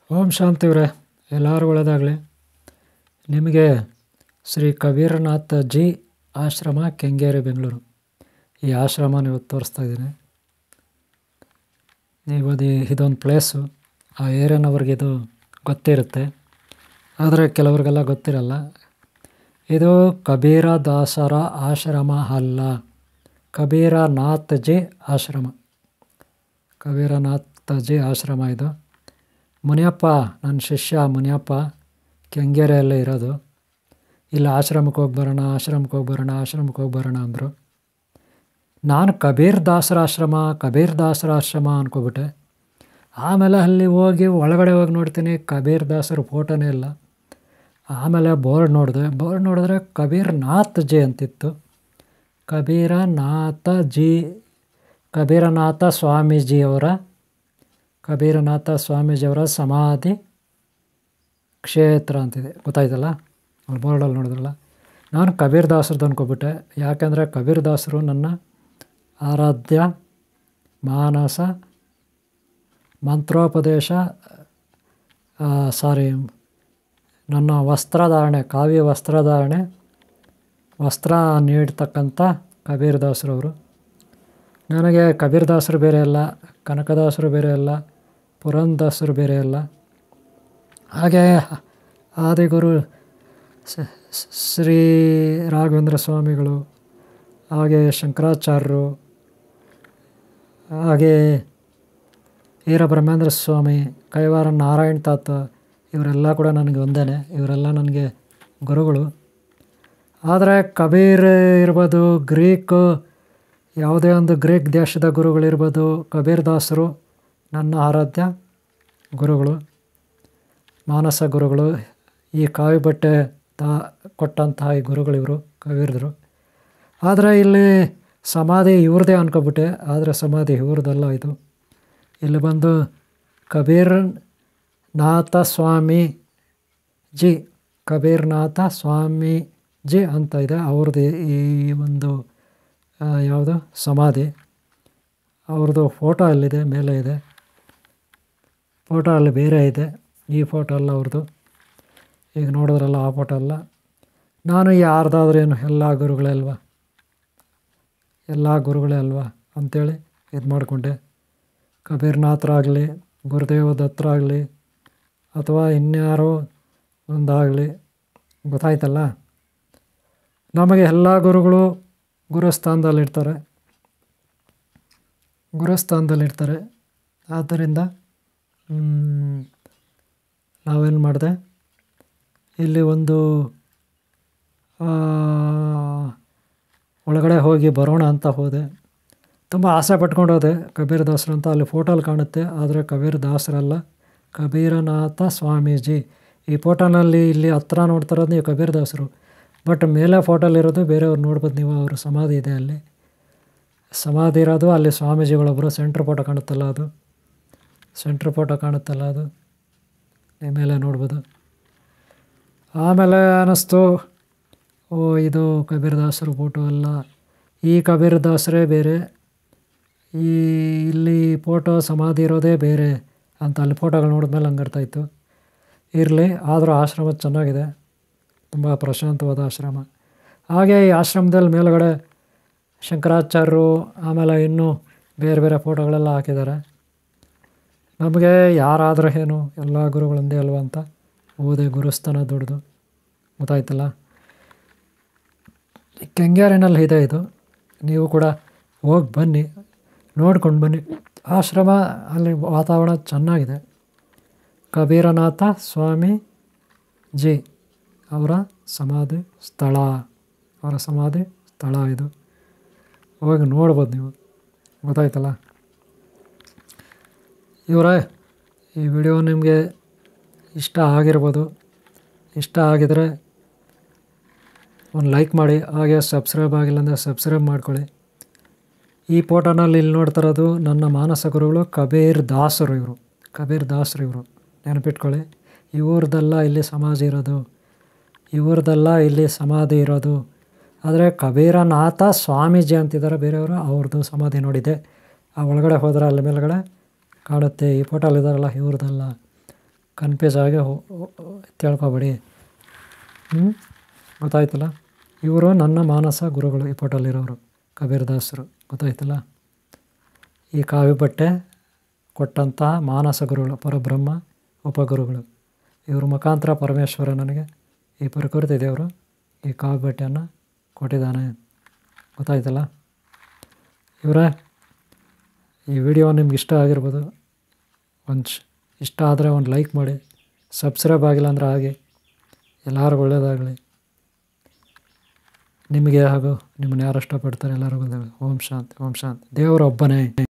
ಓಂ ಶಾಂತಿವ್ರೆ ಎಲ್ಲರೂ ಒಳ್ಳೆಯದಾಗಲಿ ನಿಮಗೆ ಶ್ರೀ ಕಬೀರನಾಥ ಜಿ ಆಶ್ರಮ ಕೆಂಗೇರಿ ಬೆಂಗಳೂರು ಈ ಆಶ್ರಮನ ಇವತ್ತು ತೋರಿಸ್ತಾ ಇದ್ದೀನಿ ನೀವು ಅದು ಇದೊಂದು ಪ್ಲೇಸು ಆ ಏರಿಯಾನವ್ರಿಗೆ ಇದು ಗೊತ್ತಿರುತ್ತೆ ಆದರೆ ಕೆಲವ್ರಿಗೆಲ್ಲ ಗೊತ್ತಿರಲ್ಲ ಇದು ಕಬೀರ ದಾಸರ ಆಶ್ರಮ ಅಲ್ಲ ಕಬೀರನಾಥ್ ಜಿ ಆಶ್ರಮ ಕಬೀರನಾಥ ಜಿ ಆಶ್ರಮ ಇದು ಮುನಿಯಪ್ಪ ನನ್ನ ಶಿಷ್ಯ ಮುನಿಯಪ್ಪ ಕೆಂಗೇರಿಯಲ್ಲೇ ಇರೋದು ಇಲ್ಲಿ ಆಶ್ರಮಕ್ಕೆ ಹೋಗಿ ಬರೋಣ ಆಶ್ರಮಕ್ಕೆ ಹೋಗಿ ಬರೋಣ ಆಶ್ರಮಕ್ಕೆ ಹೋಗಿ ಬರೋಣ ಅಂದರು ನಾನು ಕಬೀರ್ ದಾಸರ ಆಶ್ರಮ ಕಬೀರ್ ದಾಸರ ಆಶ್ರಮ ಅಂದ್ಕೊಬಿಟ್ಟೆ ಆಮೇಲೆ ಅಲ್ಲಿ ಹೋಗಿ ಒಳಗಡೆ ಹೋಗಿ ನೋಡ್ತೀನಿ ಕಬೀರ್ ದಾಸರ ಫೋಟೋನೇ ಇಲ್ಲ ಆಮೇಲೆ ಬೋರ್ಡ್ ನೋಡಿದೆ ಬೋರ್ಡ್ ನೋಡಿದ್ರೆ ಕಬೀರ್ ನಾಥ್ ಜಿ ಅಂತಿತ್ತು ಕಬೀರನಾಥ ಜಿ ಕಬೀರನಾಥ ಸ್ವಾಮೀಜಿಯವರ ಕಬೀರನಾಥ ಸ್ವಾಮೀಜಿಯವರ ಸಮಾಧಿ ಕ್ಷೇತ್ರ ಅಂತಿದೆ ಗೊತ್ತಾಯ್ತಲ್ಲ ಅಲ್ಲಿ ಬೋರ್ಡಲ್ಲಿ ನೋಡಿದ್ರಲ್ಲ ನಾನು ಕಬೀರ್ ದಾಸರದ್ದು ಅಂದ್ಕೊಬಿಟ್ಟೆ ಯಾಕೆಂದರೆ ಕಬೀರ್ ದಾಸರು ನನ್ನ ಆರಾಧ್ಯ ಮಾನಸ ಮಂತ್ರೋಪದೇಶ ಸಾರಿ ನನ್ನ ವಸ್ತ್ರಧಾರಣೆ ಕಾವ್ಯ ವಸ್ತ್ರಧಾರಣೆ ವಸ್ತ್ರ ನೀಡ್ತಕ್ಕಂಥ ಕಬೀರ್ ದಾಸರವರು ನನಗೆ ಕಬೀರ್ ದಾಸರು ಬೇರೆ ಅಲ್ಲ ಕನಕದಾಸರು ಬೇರೆ ಅಲ್ಲ ಪುರಂದಾಸರು ಬೇರೆ ಅಲ್ಲ ಹಾಗೆ ಆದಿಗುರು ಶ್ರೀ ರಾಘವೇಂದ್ರ ಸ್ವಾಮಿಗಳು ಹಾಗೆ ಶಂಕರಾಚಾರ್ಯರು ಹಾಗೆ ವೀರಬ್ರಹ್ಮೇಂದ್ರ ಸ್ವಾಮಿ ಕೈವಾರ ನಾರಾಯಣ ತಾತ ಇವರೆಲ್ಲ ಕೂಡ ನನಗೆ ಒಂದೇ ಇವರೆಲ್ಲ ನನಗೆ ಗುರುಗಳು ಆದರೆ ಕಬೀರ್ ಇರ್ಬೋದು ಗ್ರೀಕ್ ಯಾವುದೇ ಒಂದು ಗ್ರೀಕ್ ದೇಶದ ಗುರುಗಳಿರ್ಬೋದು ಕಬೀರ್ ದಾಸರು ನನ್ನ ಆರಾಧ್ಯ ಗುರುಗಳು ಮಾನಸ ಗುರುಗಳು ಈ ಕಾವಿ ಬಟ್ಟೆ ತಾ ಕೊಟ್ಟಂತಹ ಈ ಗುರುಗಳಿವರು ಕಬೀರ್ದರು ಆದರೆ ಇಲ್ಲಿ ಸಮಾಧಿ ಇವ್ರದ್ದೇ ಅನ್ಕೊಬಿಟ್ಟೆ ಆದರೆ ಸಮಾಧಿ ಇವ್ರದ್ದಲ್ಲ ಇದು ಇಲ್ಲಿ ಬಂದು ಕಬೀರ್ ನಾಥ ಸ್ವಾಮಿ ಜಿ ಕಬೀರ್ನಾಥ ಸ್ವಾಮಿ ಜಿ ಅಂತ ಇದೆ ಅವ್ರದ್ದು ಈ ಒಂದು ಯಾವುದು ಸಮಾಧಿ ಅವ್ರದ್ದು ಫೋಟೋ ಅಲ್ಲಿದೆ ಮೇಲೆ ಇದೆ ಫೋಟೋ ಅಲ್ಲಿ ಬೇರೆ ಇದೆ ಈ ಫೋಟೋ ಅಲ್ಲ ಅವ್ರದ್ದು ಈಗ ನೋಡಿದ್ರಲ್ಲ ಆ ಫೋಟೋ ಅಲ್ಲ ನಾನು ಯಾರ್ದಾದ್ರೇನು ಎಲ್ಲ ಗುರುಗಳೇ ಅಲ್ವಾ ಎಲ್ಲ ಗುರುಗಳೇ ಅಲ್ವಾ ಅಂಥೇಳಿ ಇದು ಮಾಡಿಕೊಂಡೆ ಕಬೀರ್ನಾಥರಾಗಲಿ ಗುರುದೇವ ದತ್ತರಾಗಲಿ ಅಥವಾ ಇನ್ಯಾರೋ ಒಂದಾಗಲಿ ಗೊತ್ತಾಯ್ತಲ್ಲ ನಮಗೆ ಎಲ್ಲ ಗುರುಗಳು ಗುರುಸ್ಥಾನದಲ್ಲಿರ್ತಾರೆ ಗುರುಸ್ಥಾನದಲ್ಲಿರ್ತಾರೆ ಆದ್ದರಿಂದ ನಾವೇನು ಮಾಡಿದೆ ಇಲ್ಲಿ ಒಂದು ಒಳಗಡೆ ಹೋಗಿ ಬರೋಣ ಅಂತ ಹೋದೆ ತುಂಬ ಆಸೆ ಪಟ್ಕೊಂಡು ಹೋದೆ ಕಬೀರ್ ದಾಸರು ಅಂತ ಅಲ್ಲಿ ಫೋಟೋಲ್ಲಿ ಕಾಣುತ್ತೆ ಆದರೆ ಕಬೀರ್ ದಾಸರಲ್ಲ ಕಬೀರನಾಥ ಸ್ವಾಮೀಜಿ ಈ ಫೋಟೋನಲ್ಲಿ ಇಲ್ಲಿ ಹತ್ರ ನೋಡ್ತಾರೋದು ನೀವು ಕಬೀರ್ ದಾಸರು ಬಟ್ ಮೇಲೆ ಫೋಟೋಲಿರೋದು ಬೇರೆಯವ್ರು ನೋಡ್ಬೋದು ನೀವು ಅವರು ಸಮಾಧಿ ಇದೆ ಅಲ್ಲಿ ಸಮಾಧಿ ಇರೋದು ಅಲ್ಲಿ ಸ್ವಾಮೀಜಿಗಳೊಬ್ಬರು ಸೆಂಟ್ರ್ ಫೋಟೋ ಕಾಣುತ್ತಲ್ಲ ಅದು ಸೆಂಟ್ರ್ ಫೋಟೋ ಕಾಣುತ್ತಲ್ಲ ಅದು ಮೇಲೆ ನೋಡ್ಬೋದು ಆಮೇಲೆ ಅನ್ನಿಸ್ತು ಓ ಇದು ಕಬೀರ್ ದಾಸರ ಫೋಟೋ ಅಲ್ಲ ಈ ಕಬೀರ್ ದಾಸರೇ ಬೇರೆ ಈ ಇಲ್ಲಿ ಫೋಟೋ ಸಮಾಧಿ ಇರೋದೇ ಬೇರೆ ಅಂತ ಅಲ್ಲಿ ಫೋಟೋಗಳು ನೋಡಿದ್ಮೇಲೆ ಹಂಗೆ ಅರ್ಥಾಯಿತು ಇರಲಿ ಆದರೂ ಆಶ್ರಮ ಚೆನ್ನಾಗಿದೆ ತುಂಬ ಪ್ರಶಾಂತವಾದ ಆಶ್ರಮ ಹಾಗೆ ಈ ಆಶ್ರಮದಲ್ಲಿ ಮೇಲುಗಡೆ ಶಂಕರಾಚಾರ್ಯರು ಆಮೇಲೆ ಇನ್ನೂ ಬೇರೆ ಬೇರೆ ಫೋಟೋಗಳೆಲ್ಲ ಹಾಕಿದ್ದಾರೆ ನಮಗೆ ಯಾರಾದರೂ ಏನು ಎಲ್ಲ ಗುರುಗಳೊಂದೇ ಅಲ್ವಾ ಅಂತ ಓದೆ ಗುರುಸ್ಥಾನ ದುಡ್ದು ಗೊತ್ತಾಯ್ತಲ್ಲ ಕೆಂಗೇರಿನಲ್ಲಿ ಇದೆ ಇದು ನೀವು ಕೂಡ ಹೋಗಿ ಬನ್ನಿ ನೋಡ್ಕೊಂಡು ಬನ್ನಿ ಆಶ್ರಮ ಅಲ್ಲಿ ವಾತಾವರಣ ಚೆನ್ನಾಗಿದೆ ಕಬೀರನಾಥ ಸ್ವಾಮಿ ಜಿ ಅವರ ಸಮಾಧಿ ಸ್ಥಳ ಅವರ ಸಮಾಧಿ ಸ್ಥಳ ಇದು ಹೋಗಿ ನೋಡ್ಬೋದು ನೀವು ಗೊತ್ತಾಯ್ತಲ್ಲ ಇವರೇ ಈ ವಿಡಿಯೋ ನಿಮಗೆ ಇಷ್ಟ ಆಗಿರ್ಬೋದು ಇಷ್ಟ ಆಗಿದರೆ ಒಂದು ಲೈಕ್ ಮಾಡಿ ಹಾಗೆ ಸಬ್ಸ್ಕ್ರೈಬ್ ಆಗಿಲ್ಲ ಅಂದರೆ ಸಬ್ಸ್ಕ್ರೈಬ್ ಮಾಡ್ಕೊಳ್ಳಿ ಈ ಫೋಟೋನಲ್ಲಿ ಇಲ್ಲಿ ನೋಡ್ತಿರೋದು ನನ್ನ ಮಾನಸ ಗುರುಗಳು ಕಬೀರ್ ದಾಸರು ಇವರು ಕಬೀರ್ ದಾಸರು ಇವರು ನೆನಪಿಟ್ಕೊಳ್ಳಿ ಇವ್ರದ್ದೆಲ್ಲ ಇಲ್ಲಿ ಸಮಾಧಿ ಇರೋದು ಇವ್ರದ್ದೆಲ್ಲ ಇಲ್ಲಿ ಸಮಾಧಿ ಇರೋದು ಆದರೆ ಕಬೀರನಾಥ ಸ್ವಾಮೀಜಿ ಅಂತಿದ್ದಾರೆ ಬೇರೆಯವರು ಅವ್ರದ್ದು ಸಮಾಧಿ ನೋಡಿದೆ ಆ ಒಳಗಡೆ ಹೋದರೆ ಅಲ್ಲಿ ಮೇಲ್ಗಡೆ ಕಾಣುತ್ತೆ ಈ ಫೋಟೋಲಿದ್ದಾರಲ್ಲ ಇವ್ರದ್ದಲ್ಲ ಕನ್ಫ್ಯೂಸ್ ಆಗಿ ಹೋ- ಹೋ- ತಿಳ್ಕೊಬೇಡಿ ಹ್ಞೂ ಗೊತ್ತಾಯ್ತಲ್ಲ ಇವರು ನನ್ನ ಮಾನಸ ಗುರುಗಳು ಈ ಫೋಟೋಲಿರೋರು ಕಬೀರ್ ದಾಸರು ಗೊತ್ತಾಯ್ತಲ್ಲ ಈ ಕಾವಿ ಬಟ್ಟೆ ಕೊಟ್ಟಂಥ ಮಾನಸ ಗುರುಗಳು ಪರಬ್ರಹ್ಮ ಉಪಗುರುಗಳು ಇವ್ರ ಮುಖಾಂತರ ಪರಮೇಶ್ವರ ನನಗೆ ಈ ಪ್ರಕೃತಿ ದೇವರು ಈ ಕಾವಿ ಬಟ್ಟೆಯನ್ನು ಕೊಟ್ಟಿದ್ದಾನೆ ಗೊತ್ತಾಯ್ತಲ್ಲ ಇವರೇ ಈ ವಿಡಿಯೋ ನಿಮ್ಗೆ ಇಷ್ಟ ಆಗಿರ್ಬೋದು ಒಂದು ಇಷ್ಟ ಆದರೆ ಒಂದು ಲೈಕ್ ಮಾಡಿ ಸಬ್ಸ್ಕ್ರೈಬ್ ಆಗಿಲ್ಲ ಅಂದರೆ ಹಾಗೆ ಎಲ್ಲರಿಗೂ ಒಳ್ಳೆಯದಾಗಲಿ ನಿಮಗೆ ಹಾಗೂ ನಿಮ್ಮನ್ನು ಯಾರು ಇಷ್ಟಪಡ್ತಾರೆ ಎಲ್ಲರಿಗೂ ಒಳ್ಳೆಯದಾಗಲಿ ಓಂ ಶಾಂತಿ ಓಂ ಶಾಂತಿ ದೇವರೊಬ್ಬನೇ